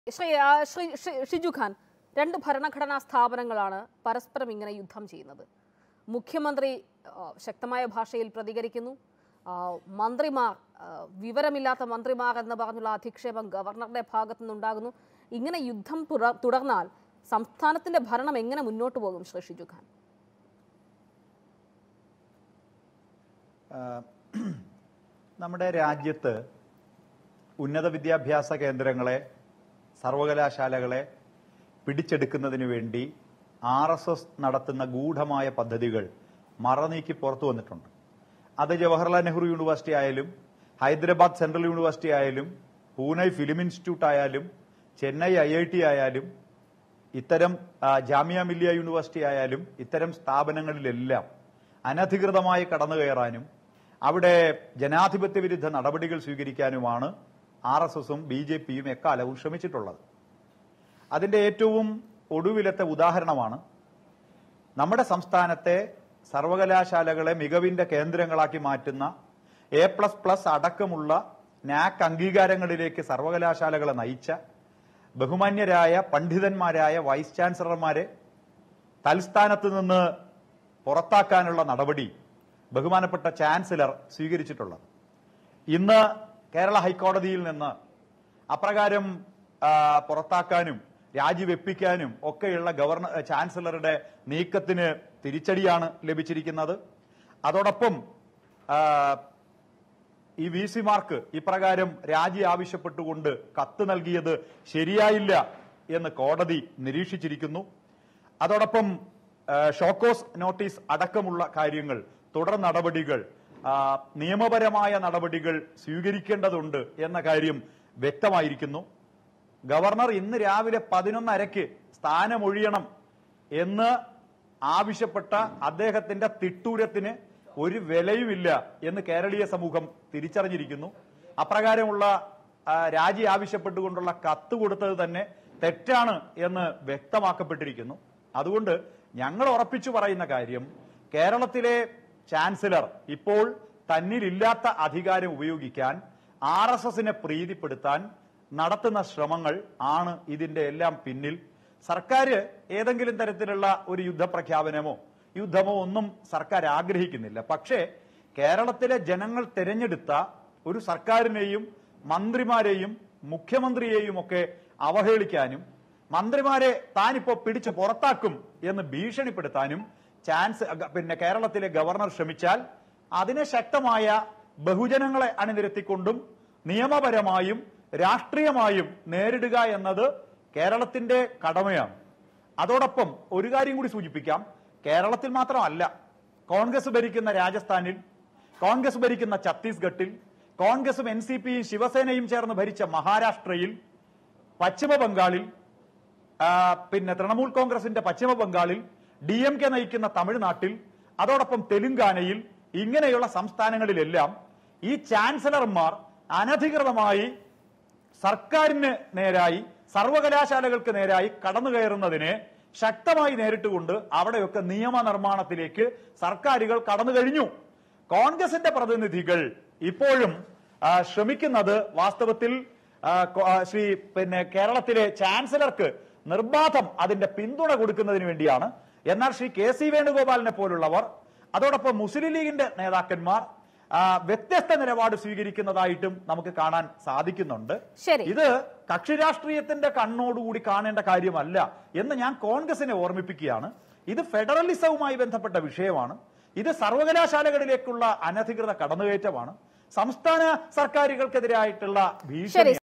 ശ്രീ ആ, ശ്രീ ശ്രീ- ഷിജു ഖാൻ രണ്ട് ഭരണഘടനാ സ്ഥാപനങ്ങളാണ് പരസ്പരം ഇങ്ങനെ യുദ്ധം ചെയ്യുന്നത് മുഖ്യമന്ത്രി ആ, ശക്തമായ ഭാഷയിൽ പ്രതികരിക്കുന്നു ആ, മന്ത്രിമാർ ആ, വിവരമില്ലാത്ത മന്ത്രിമാർ എന്ന് പറഞ്ഞുള്ള അധിക്ഷേപം ഗവർണറുടെ ഭാഗത്തു നിന്നുണ്ടാകുന്നു ഇങ്ങനെ യുദ്ധം തുറ- തുടർന്നാൽ സംസ്ഥാനത്തിന്റെ ഭരണം എങ്ങനെ മുന്നോട്ട് പോകും ശ്രീ ഷിജു ഖാൻ ആഹ് നമ്മുടെ രാജ്യത്ത് ഉന്നത വിദ്യാഭ്യാസ കേന്ദ്രങ്ങളെ സർവകലാശാലകളെ പിടിച്ചെടുക്കുന്നതിന് വേണ്ടി ആർ എസ് എസ് നടത്തുന്ന ഗൂഢമായ പദ്ധതികൾ മറനീക്കി പുറത്തു വന്നിട്ടുണ്ട് അത് ജവഹർലാൽ നെഹ്റു യൂണിവേഴ്സിറ്റി ആയാലും ഹൈദരാബാദ് സെൻട്രൽ യൂണിവേഴ്സിറ്റി ആയാലും പൂനെ ഫിലിം ഇൻസ്റ്റിറ്റ്യൂട്ട് ആയാലും ചെന്നൈ ഐ ഐ ടി ആയാലും ഇത്തരം ആ, ജാമിയ മില്ലിയ യൂണിവേഴ്സിറ്റി ആയാലും ഇത്തരം സ്ഥാപനങ്ങളിലെല്ലാം അനധികൃതമായി കടന്നു കയറാനും അവിടെ ജനാധിപത്യ വിരുദ്ധ നടപടികൾ സ്വീകരിക്കാനുമാണ് ആർ എസ് എസും ബി ജെ പിയും എക്കാലവും ശ്രമിച്ചിട്ടുള്ളത് അതിന്റെ ഏറ്റവും ഒടുവിലത്തെ ഉദാഹരണമാണ് നമ്മുടെ സംസ്ഥാനത്തെ സർവകലാശാലകളെ മികവിന്റെ കേന്ദ്രങ്ങളാക്കി മാറ്റുന്ന എ പ്ലസ് പ്ലസ് അടക്കമുള്ള നാക് അംഗീകാരങ്ങളിലേക്ക് സർവകലാശാലകളെ നയിച്ച ബഹുമാന്യരായ പണ്ഡിതന്മാരായ വൈസ് ചാൻസലർമാരെ തൽസ്ഥാനത്ത് നിന്ന് പുറത്താക്കാനുള്ള നടപടി ബഹുമാനപ്പെട്ട ചാൻസലർ സ്വീകരിച്ചിട്ടുള്ളത് ഇന്ന് കേരള ഹൈക്കോടതിയിൽ നിന്ന് അപ്രകാരം ആ, പുറത്താക്കാനും രാജിവെപ്പിക്കാനും ഒക്കെയുള്ള ഗവർണർ ചാൻസലറുടെ നീക്കത്തിന് തിരിച്ചടിയാണ് ലഭിച്ചിരിക്കുന്നത് അതോടൊപ്പം ആ, ഈ വി സിമാർക്ക് ഇപ്രകാരം രാജി ആവശ്യപ്പെട്ടുകൊണ്ട് കത്ത് നൽകിയത് ശരിയായില്ല എന്ന് കോടതി നിരീക്ഷിച്ചിരിക്കുന്നു അതോടൊപ്പം ആ, ഷോക്കോസ് നോട്ടീസ് അടക്കമുള്ള കാര്യങ്ങൾ തുടർ നടപടികൾ ആ, നിയമപരമായ നടപടികൾ സ്വീകരിക്കേണ്ടതുണ്ട് എന്ന കാര്യം വ്യക്തമായിരിക്കുന്നു ഗവർണർ ഇന്ന് രാവിലെ പതിനൊന്നരയ്ക്ക് സ്ഥാനമൊഴിയണം എന്ന് ആവശ്യപ്പെട്ട അദ്ദേഹത്തിന്റെ തിട്ടൂരത്തിന് ഒരു വിലയുമില്ല എന്ന് കേരളീയ സമൂഹം തിരിച്ചറിഞ്ഞിരിക്കുന്നു അപ്രകാരമുള്ള ആ, രാജി ആവശ്യപ്പെട്ടുകൊണ്ടുള്ള കത്ത് കൊടുത്തത് തന്നെ തെറ്റാണ് എന്ന് വ്യക്തമാക്കപ്പെട്ടിരിക്കുന്നു അതുകൊണ്ട് ഞങ്ങൾ ഉറപ്പിച്ചു പറയുന്ന കാര്യം കേരളത്തിലെ ചാൻസലർ ഇപ്പോൾ തന്നിലില്ലാത്ത അധികാരം ഉപയോഗിക്കാൻ ആർ എസ് എസിനെ പ്രീതിപ്പെടുത്താൻ നടത്തുന്ന ശ്രമങ്ങൾ ആണ് ഇതിന്റെ എല്ലാം പിന്നിൽ സർക്കാർ ഏതെങ്കിലും തരത്തിലുള്ള ഒരു യുദ്ധപ്രഖ്യാപനമോ യുദ്ധമോ ഒന്നും സർക്കാർ ആഗ്രഹിക്കുന്നില്ല പക്ഷേ കേരളത്തിലെ ജനങ്ങൾ തിരഞ്ഞെടുത്ത ഒരു സർക്കാരിനെയും മന്ത്രിമാരെയും മുഖ്യമന്ത്രിയെയും ഒക്കെ അവഹേളിക്കാനും മന്ത്രിമാരെ താനിപ്പോ പിടിച്ച് പുറത്താക്കും എന്ന് ഭീഷണിപ്പെടുത്താനും ചാൻസ് അഹ് പിന്നെ കേരളത്തിലെ ഗവർണർ ശ്രമിച്ചാൽ അതിനെ ശക്തമായ ബഹുജനങ്ങളെ അണിനിരത്തിക്കൊണ്ടും നിയമപരമായും രാഷ്ട്രീയമായും നേരിടുക എന്നത് കേരളത്തിന്റെ കടമയാണ് അതോടൊപ്പം ഒരു കാര്യം കൂടി സൂചിപ്പിക്കാം കേരളത്തിൽ മാത്രമല്ല കോൺഗ്രസ് ഭരിക്കുന്ന രാജസ്ഥാനിൽ കോൺഗ്രസ് ഭരിക്കുന്ന ഛത്തീസ്ഗഡിൽ കോൺഗ്രസും എൻ സി പിയും ശിവസേനയും ചേർന്ന് ഭരിച്ച മഹാരാഷ്ട്രയിൽ പശ്ചിമ ബംഗാളിൽ ആ, പിന്നെ തൃണമൂൽ കോൺഗ്രസിന്റെ പശ്ചിമ ബംഗാളിൽ ഡി എം കെ നയിക്കുന്ന തമിഴ്നാട്ടിൽ അതോടൊപ്പം തെലുങ്കാനയിൽ ഇങ്ങനെയുള്ള സംസ്ഥാനങ്ങളിലെല്ലാം ഈ ചാൻസലർമാർ അനധികൃതമായി സർക്കാരിന് നേരായി സർവകലാശാലകൾക്ക് നേരായി കടന്നു കയറുന്നതിനെ ശക്തമായി നേരിട്ടുകൊണ്ട് അവിടെയൊക്കെ നിയമനിർമ്മാണത്തിലേക്ക് സർക്കാരുകൾ കടന്നു കഴിഞ്ഞു കോൺഗ്രസിന്റെ പ്രതിനിധികൾ ഇപ്പോഴും ആ, ശ്രമിക്കുന്നത് വാസ്തവത്തിൽ ആ, കോ- ആ, ശ്രീ പിന്നെ കേരളത്തിലെ ചാൻസലർക്ക് നിർബാധം അതിന്റെ പിന്തുണ കൊടുക്കുന്നതിന് വേണ്ടിയാണ് എന്നാൽ ശ്രീ കെ സി വേണുഗോപാലിനെ പോലുള്ളവർ അതോടൊപ്പം മുസ്ലിം ലീഗിന്റെ നേതാക്കന്മാർ ആ, വ്യത്യസ്ത നിലപാട് സ്വീകരിക്കുന്നതായിട്ടും നമുക്ക് കാണാൻ സാധിക്കുന്നുണ്ട് ശരി. ഇത് കക്ഷി രാഷ്ട്രീയത്തിന്റെ കണ്ണോടുകൂടി കാണേണ്ട കാര്യമല്ല എന്ന് ഞാൻ കോൺഗ്രസിനെ ഓർമ്മിപ്പിക്കുകയാണ് ഇത് ഫെഡറലിസവുമായി ബന്ധപ്പെട്ട വിഷയമാണ് ഇത് സർവകലാശാലകളിലേക്കുള്ള അനധികൃത കടന്നുകയറ്റമാണ് സംസ്ഥാന സർക്കാരുകൾക്കെതിരായിട്ടുള്ള ഭീഷണി